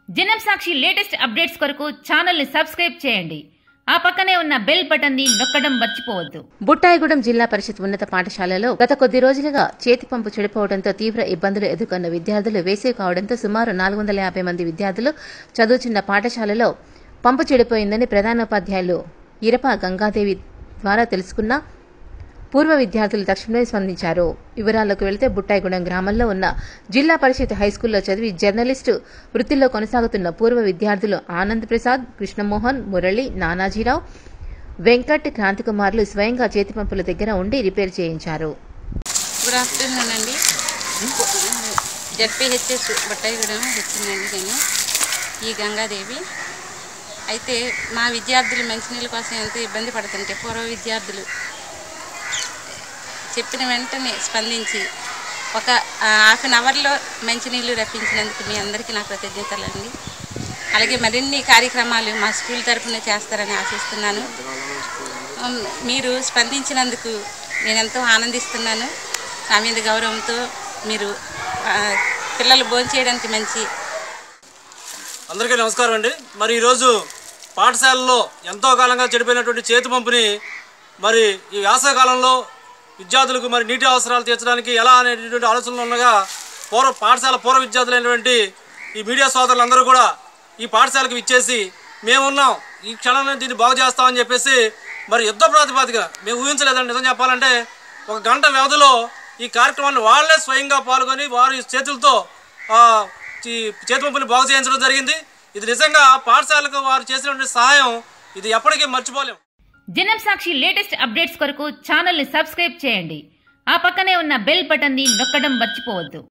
జనం Sakshi latest updates కొరకు channel ని సబ్స్క్రైబ్ చేయండి ఆ పక్కనే ఉన్న బెల్ బటన్ ని నొక్కడం మర్చిపోవద్దు బుట్టాయిగూడెం జిల్లా పరిషత్ ఉన్నత పాఠశాలలో గత కొద్ది రోజులుగా చేతి పంపు చెడిపోవడంతో తీవ్ర ఇబ్బందులు ఎదుర్కొన్న విద్యార్థులు వేసవి కావడంతో సుమారు నాలుగు వందల యాభై మంది విద్యార్థులు చదువుతున్న పాఠశాలలో పంపు చెడిపోయిందని ప్రధానోపాధ్యాయులు ఇరప గంగాదేవి ద్వారా తెలుసుకున్న పూర్వ విద్యార్థులు తక్షణమే స్పందించారు వివరాల్లోకి వెళితే బుట్టాయిగూడెం గ్రామంలో ఉన్న జిల్లా పరిషత్ హైస్కూల్లో చదివి జర్నలిస్టు వృత్తిలో కొనసాగుతున్న పూర్వ విద్యార్థులు ఆనంద్ ప్రసాద్ కృష్ణమోహన్ మురళి నానాజీరావు వెంకట్ క్రాంతికుమార్లు స్వయంగా చేతి పంపుల దగ్గర ఉండి రిపేర్ చేయించారు గుడ్ ఆఫ్టర్నూన్ అండి జడ్పీహెచ్ఎస్ బొట్టాయిగూడెం వచ్చిందండి నేను ఈ గంగాదేవి అయితే మా విద్యార్థులు మంచినీళ్ళ కోసం ఎంతో ఇబ్బంది పడుతుంటే పూర్వ విద్యార్థులు చెప్పిన వెంటనే స్పందించి ఒక హాఫ్ అన్ అవర్లో మంచినీళ్ళు రప్పించినందుకు మీ అందరికీ నా కృతజ్ఞతలండి అలాగే మరిన్ని కార్యక్రమాలు మా స్కూల్ తరఫున చేస్తారని ఆశిస్తున్నాను ఉమ్, మీరు స్పందించినందుకు నేను ఎంతో ఆనందిస్తున్నాను నా మీద గౌరవంతో మీరు ఆ, పిల్లలు భోంచేయడానికి మంచి అందరికీ నమస్కారం అండి మరి ఈరోజు పాఠశాలలో ఎంతో కాలంగా చెడిపోయినటువంటి చేతి పంపుని మరి ఈ వేసవికాలంలో విద్యార్థులకు మరి నీటి అవసరాలు తీర్చడానికి ఎలా అనేటటువంటి ఆలోచనలు ఉండగా పూర్వ పాఠశాల పూర్వ విద్యార్థులైనటువంటి ఈ మీడియా సోదరులందరూ కూడా ఈ పాఠశాలకు ఇచ్చేసి మేమున్నాం ఈ క్షణంలో దీన్ని బాగు చేస్తామని చెప్పేసి మరి యుద్ధ ప్రాతిపదిక మేము ఊహించలేదండి నిజం చెప్పాలంటే ఒక గంట వ్యవధిలో ఈ కార్యక్రమాన్ని వాళ్ళే స్వయంగా పాల్గొని వారి చేతులతో ఆ, ఈ చేతి పంపుని బాగు చేయించడం జరిగింది ఇది నిజంగా పాఠశాలకు వారు చేసినటువంటి సహాయం ఇది ఎప్పటికీ మర్చిపోలేం జనం సాక్షి లేటెస్ట్ అప్డేట్స్ కొరకు ఛానల్ ని సబ్స్క్రైబ్ చేయండి ఆ పక్కనే ఉన్న బెల్ బటన్ ని నొక్కడం మర్చిపోవద్దు